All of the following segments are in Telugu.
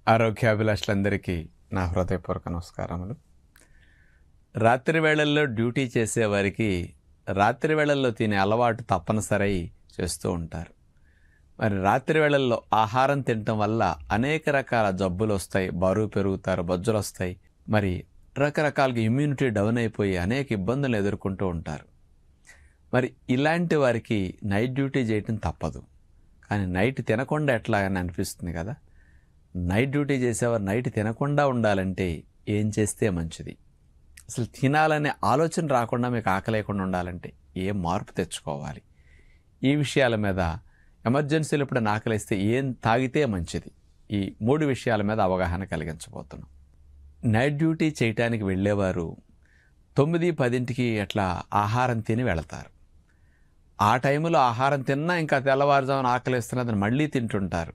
ఆరోగ్యాభిలాషులందరికీ నా హృదయపూర్వక నమస్కారములు రాత్రి వేళల్లో డ్యూటీ చేసేవారికి రాత్రి వేళల్లో తినే అలవాటు తప్పనిసరి చేస్తూ ఉంటారు మరి రాత్రి వేళల్లో ఆహారం తినటం వల్ల అనేక రకాల జబ్బులు వస్తాయి బరువు పెరుగుతారు బొజ్జులు వస్తాయి మరి రకరకాలుగా ఇమ్యూనిటీ డౌన్ అయిపోయి అనేక ఇబ్బందులు ఎదుర్కొంటూ ఉంటారు మరి ఇలాంటి వారికి నైట్ డ్యూటీ చేయటం తప్పదు కానీ నైట్ తినకుండా ఎట్లా అని అనిపిస్తుంది కదా నైట్ డ్యూటీ చేసేవారు నైట్ తినకుండా ఉండాలంటే ఏం చేస్తే మంచిది అసలు తినాలనే ఆలోచన రాకుండా మీకు ఆకలేకుండా ఉండాలంటే ఏం మార్పు తెచ్చుకోవాలి ఈ విషయాల మీద ఎమర్జెన్సీలు ఇప్పుడు ఆకలిస్తే ఏం తాగితే మంచిది ఈ మూడు విషయాల మీద అవగాహన కలిగించబోతున్నాం నైట్ డ్యూటీ చేయటానికి వెళ్ళేవారు తొమ్మిది పదింటికి అట్లా ఆహారం తిని వెళతారు ఆ టైంలో ఆహారం తిన్నా ఇంకా తెల్లవారుజామున ఆకలిస్తున్నదని మళ్ళీ తింటుంటారు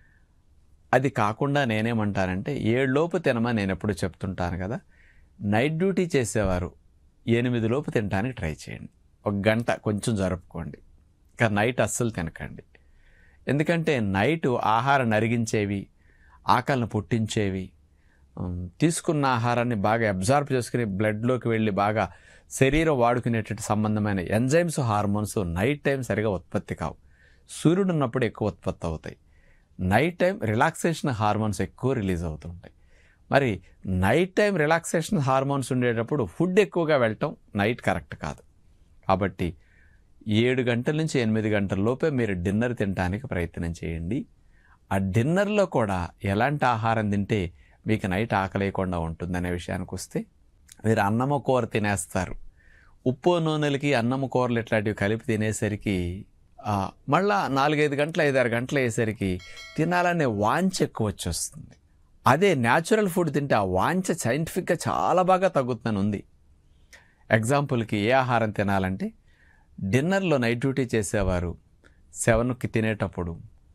అది కాకుండా నేనేమంటానంటే ఏడులోపు తినమని నేను ఎప్పుడు చెప్తుంటాను కదా నైట్ డ్యూటీ చేసేవారు ఎనిమిది లోపు తినడానికి ట్రై చేయండి ఒక గంట కొంచెం జరుపుకోండి ఇంకా నైట్ అస్సలు తినకండి ఎందుకంటే నైట్ ఆహారం నరిగించేవి ఆకలిని పుట్టించేవి ఉమ్, తీసుకున్న ఆహారాన్ని బాగా అబ్జార్బ్ చేసుకుని బ్లడ్లోకి వెళ్ళి బాగా శరీరం వాడుకునేటట్టు సంబంధమైన ఎంజైమ్స్ హార్మోన్స్ నైట్ టైం సరిగా ఉత్పత్తి కావు సూర్యుడు ఉన్నప్పుడు ఎక్కువ ఉత్పత్తి అవుతాయి నైట్ టైం రిలాక్సేషన్ హార్మోన్స్ ఎక్కువ రిలీజ్ అవుతుంటాయి మరి నైట్ టైం రిలాక్సేషన్ హార్మోన్స్ ఉండేటప్పుడు ఫుడ్ ఎక్కువగా వెళ్ళటం నైట్ కరెక్ట్ కాదు కాబట్టి ఏడు గంటల నుంచి ఎనిమిది గంటల లోపే మీరు డిన్నర్ తినడానికి ప్రయత్నం చేయండి ఆ డిన్నర్లో కూడా ఎలాంటి ఆహారం తింటే మీకు నైట్ ఆకలేయకుండా ఉంటుందనే విషయానికి వస్తే మీరు అన్నము కూర తినేస్తారు ఉప్పు నూనెలకి అన్నము కూరలు ఇట్లాంటివి కలిపి తినేసరికి ఆ, మళ్ళా నాలుగైదు గంటలు ఐదారు గంటలు అయ్యేసరికి తినాలనే వాంఛ ఎక్కువ వచ్చేస్తుంది అదే న్యాచురల్ ఫుడ్ తింటే ఆ వాంఛ సైంటిఫిక్గా చాలా బాగా తగ్గుతుందని ఉంది ఎగ్జాంపుల్కి ఏ ఆహారం తినాలంటే డిన్నర్లో నైట్ డ్యూటీ చేసేవారు సెవెన్కి తినేటప్పుడు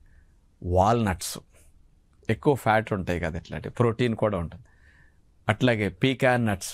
వాల్నట్స్ ఎక్కువ ఫ్యాట్ ఉంటాయి కదా ఇట్లాంటి ప్రోటీన్ కూడా ఉంటుంది అట్లాగే పీకాన్ నట్స్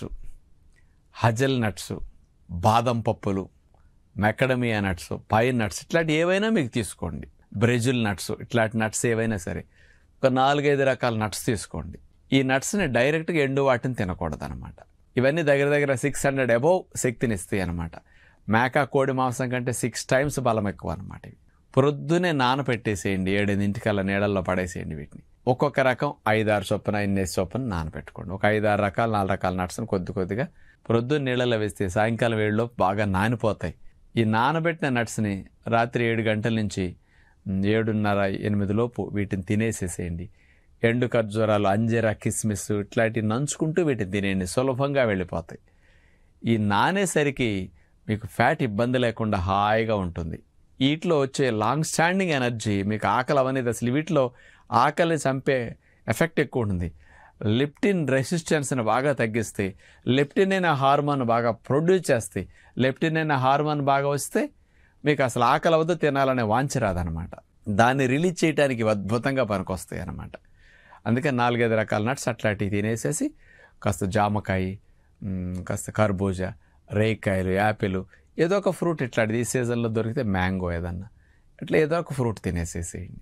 హజల్ నట్స్ బాదం పప్పులు మెకడమియా నట్స్ పైన్ నట్స్ ఇట్లాంటి ఏవైనా మీకు తీసుకోండి బ్రెజిల్ నట్స్ ఇట్లాంటి నట్స్ ఏవైనా సరే ఒక నాలుగైదు రకాల నట్స్ తీసుకోండి ఈ నట్స్ని డైరెక్ట్గా ఎండు వాటిని తినకూడదు అనమాట ఇవన్నీ దగ్గర దగ్గర సిక్స్ హండ్రెడ్ అబౌవ్ శక్తిని ఇస్తాయి అనమాట మేక కోడి మాంసం కంటే సిక్స్ టైమ్స్ బలం ఎక్కువ అనమాట ఇవి ప్రొద్దునే నానపెట్టేసేయండి ఏడెనింటికల్లా నీడల్లో పడేసేయండి వీటిని ఒక్కొక్క రకం ఐదారు చొప్పున ఎన్నేసి చొప్పున నానపెట్టుకోండి ఒక ఐదారు రకాల నాలుగు రకాల నట్స్ని కొద్ది కొద్దిగా ప్రొద్దున నీళ్ళలో వేస్తే సాయంకాలం వేడిలో బాగా నానిపోతాయి ఈ నానబెట్టిన నట్స్ని రాత్రి ఏడు గంటల నుంచి మ్, ఏడున్నర ఎనిమిది లోపు వీటిని తినేసేసేయండి ఎండు ఖర్జూరాలు అంజీరా కిస్మిస్ ఇట్లాంటివి నంచుకుంటూ వీటిని తినేయండి సులభంగా వెళ్ళిపోతాయి ఈ నానేసరికి మీకు ఫ్యాట్ ఇబ్బంది లేకుండా హాయిగా ఉంటుంది వీటిలో వచ్చే లాంగ్ స్టాండింగ్ ఎనర్జీ మీకు ఆకలి అవనేది అసలు వీటిలో ఆకలిని చంపే ఎఫెక్ట్ ఎక్కువ ఉంటుంది లిప్టిన్ రెసిస్టెన్స్ని బాగా తగ్గిస్తే లెప్టిన్ అనే హార్మోన్ బాగా ప్రొడ్యూస్ చేస్తాయి లెప్టిన్ అనే హార్మోన్ బాగా వస్తే మీకు అసలు ఆకలి అవద్దు తినాలనే వాంఛ రాదనమాట దాన్ని రిలీజ్ చేయడానికి ఇవి అద్భుతంగా పనికొస్తాయి అన్నమాట అందుకే నాలుగైదు రకాల నట్స్ అట్లాంటివి తినేసేసి కాస్త జామకాయ మ్, కాస్త కర్బూజా రేకాయలు యాపిల్ ఏదో ఒక ఫ్రూట్ ఇట్లాంటిది ఈ సీజన్లో దొరికితే మ్యాంగో ఏదన్నా ఇట్లా ఏదో ఒక ఫ్రూట్ తినేసేసేయండి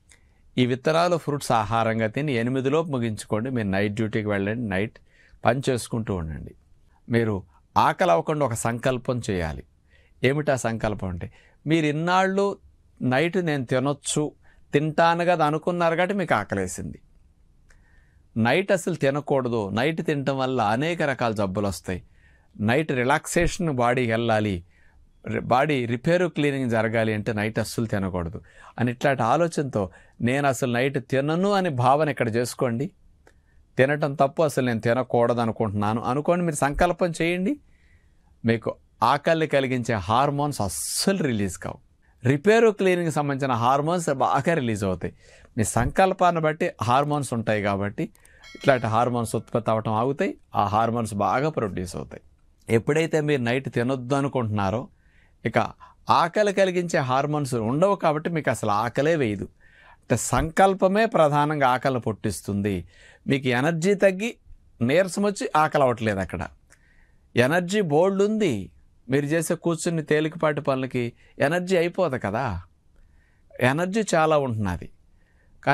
ఈ విత్తనాలు ఫ్రూట్స్ ఆహారంగా తిని ఎనిమిదిలోపు ముగించుకోండి మీరు నైట్ డ్యూటీకి వెళ్ళండి నైట్ పని చేసుకుంటూ ఉండండి మీరు ఆకలి అవ్వకుండా ఒక సంకల్పం చేయాలి ఏమిటా సంకల్పం అంటే మీరు ఇన్నాళ్ళు నైట్ నేను తినొచ్చు తింటాను కదా అనుకున్నారు కాబట్టి మీకు ఆకలేసింది నైట్ అసలు తినకూడదు నైట్ తినటం వల్ల అనేక రకాల జబ్బులు వస్తాయి నైట్ రిలాక్సేషన్ బాడీ వెళ్ళాలి రి- బాడీ రిపేరు క్లీనింగ్ జరగాలి అంటే నైట్ అస్సలు తినకూడదు అని ఇట్లాంటి ఆలోచనతో నేను అసలు నైట్ తినను అని భావన ఇక్కడ చేసుకోండి తినటం తప్పు అసలు నేను తినకూడదు అనుకుంటున్నాను అనుకోండి మీరు సంకల్పం చేయండి మీకు ఆకలి కలిగించే హార్మోన్స్ అస్సలు రిలీజ్ కావు రిపేరు క్లీనింగ్ సంబంధించిన హార్మోన్స్ బాగా రిలీజ్ అవుతాయి మీ సంకల్పాన్ని బట్టి హార్మోన్స్ ఉంటాయి కాబట్టి ఇట్లాంటి హార్మోన్స్ ఉత్పత్తి అవ్వటం ఆగుతాయి ఆ హార్మోన్స్ బాగా ప్రొడ్యూస్ అవుతాయి ఎప్పుడైతే మీరు నైట్ తినొద్దు అనుకుంటున్నారో ఇక ఆకలి కలిగించే హార్మోన్స్ ఉండవు కాబట్టి మీకు అసలు ఆకలే వేయదు అంటే సంకల్పమే ప్రధానంగా ఆకలి పుట్టిస్తుంది మీకు ఎనర్జీ తగ్గి నీరసం వచ్చి ఆకలి అవ్వట్లేదు అక్కడ ఎనర్జీ బోల్డ్ ఉంది మీరు చేసే కూర్చుని తేలికపాటి పనులకి ఎనర్జీ అయిపోదు కదా ఎనర్జీ చాలా ఉంటున్నది కానీ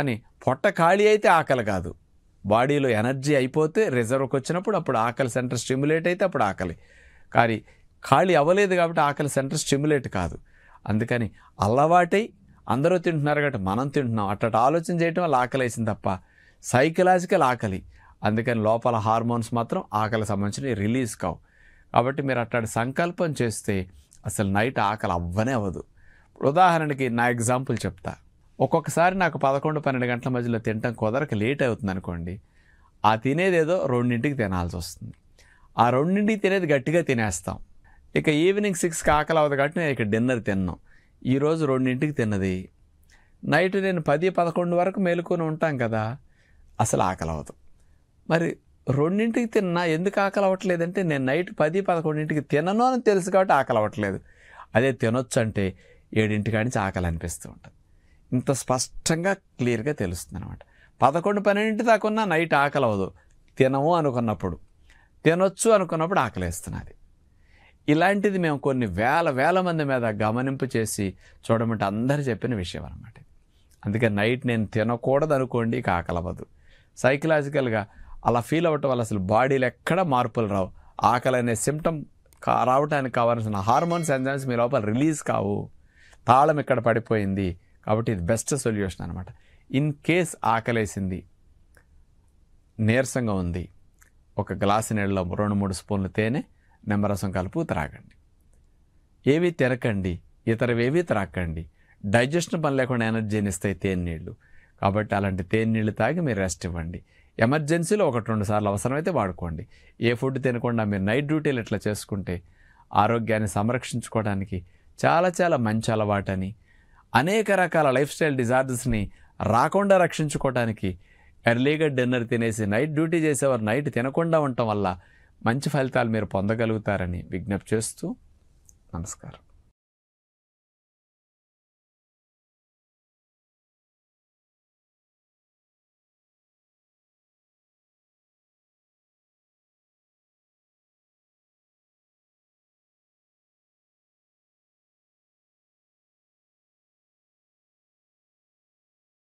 పొట్ట ఖాళీ అయితే ఆకలి కాదు బాడీలో ఎనర్జీ అయిపోతే రిజర్వ్కి వచ్చినప్పుడు అప్పుడు ఆకలి సెంటర్ స్టిమ్యులేట్ అయితే అప్పుడు ఆకలి కానీ ఖాళీ అవ్వలేదు కాబట్టి ఆకలి సెంటర్ స్టిమ్యులేట్ కాదు అందుకని అలవాటై అందరూ తింటున్నారు కాబట్టి మనం తింటున్నాం అట్ట ఆలోచన చేయటం వల్ల ఆకలి వేసింది తప్ప సైకలాజికల్ ఆకలి అందుకని లోపల హార్మోన్స్ మాత్రం ఆకలి సంబంధించిన రిలీజ్ కావు కాబట్టి మీరు అట్లాంటి సంకల్పం చేస్తే అసలు నైట్ ఆకలి అవ్వనే అవ్వదు ఉదాహరణకి నా ఎగ్జాంపుల్ చెప్తా ఒక్కొక్కసారి నాకు పదకొండు పన్నెండు గంటల మధ్యలో తినటం కుదరక లేట్ అవుతుంది అనుకోండి ఆ తినేదేదో రెండింటికి తినాల్సి వస్తుంది ఆ రెండింటికి తినేది గట్టిగా తినేస్తాం ఇక ఈవినింగ్ సిక్స్కి ఆకలి అవ్వదు కాబట్టి నేను ఇక డిన్నర్ తిన్నాం ఈరోజు రెండింటికి తిన్నది నైట్ నేను పది పదకొండు వరకు మేలుకొని ఉంటాం కదా అసలు ఆకలి అవ్వదు మరి రెండింటికి తిన్నా ఎందుకు ఆకలి అవ్వట్లేదంటే నేను నైట్ పది పదకొండింటికి తినను అని తెలుసు కాబట్టి ఆకలి అవ్వట్లేదు అదే తినొచ్చు అంటే ఏడింటికి నుంచి ఆకలి అనిపిస్తూ ఉంటుంది ఇంత స్పష్టంగా క్లియర్గా తెలుస్తుంది అనమాట పదకొండు పన్నెండింటి దాకా ఉన్న నైట్ ఆకలి అవ్వదు తినము అనుకున్నప్పుడు తినొచ్చు అనుకున్నప్పుడు ఆకలేస్తున్నది ఇలాంటిది మేము కొన్ని వేల వేల మంది మీద గమనింపు చేసి చూడమంటే అందరు చెప్పిన విషయం అనమాట అందుకని నైట్ నేను తినకూడదు అనుకోండి ఇక ఆకలి అవ్వదు సైకలాజికల్గా అలా ఫీల్ అవ్వటం వల్ల అసలు బాడీలో ఎక్కడ మార్పులు రావు ఆకలి అనే సిమ్టమ్ రావడానికి కావాల్సిన హార్మోన్స్ ఎంజైమ్స్ మీ లోపల రిలీజ్ కావు తాళం ఇక్కడ పడిపోయింది కాబట్టి ఇది బెస్ట్ సొల్యూషన్ అనమాట ఇన్ కేస్ ఆకలేసింది నీరసంగా ఉంది ఒక గ్లాసు నీళ్ళలో రెండు మూడు స్పూన్లు తేనె నిమ్మరసం కలుపు త్రాగండి ఏవి తినకండి ఇతరవేవి త్రాకండి డైజెషన్ పని లేకుండా ఎనర్జీని ఇస్తాయి తేనె నీళ్ళు కాబట్టి అలాంటి తేనె నీళ్ళు తాగి మీరు రెస్ట్ ఇవ్వండి ఎమర్జెన్సీలో ఒకటి రెండు సార్లు అవసరమైతే వాడుకోండి ఏ ఫుడ్ తినకుండా మీరు నైట్ డ్యూటీలు ఇట్లా చేసుకుంటే ఆరోగ్యాన్ని సంరక్షించుకోవడానికి చాలా చాలా మంచి అలవాటని అనేక రకాల లైఫ్ స్టైల్ డిజార్డర్స్ని రాకుండా రక్షించుకోవడానికి ఎర్లీగా డిన్నర్ తినేసి నైట్ డ్యూటీ చేసేవారు నైట్ తినకుండా ఉండటం వల్ల మంచి ఫలితాలు మీరు పొందగలుగుతారని విజ్ఞప్తి చేస్తూ నమస్కారం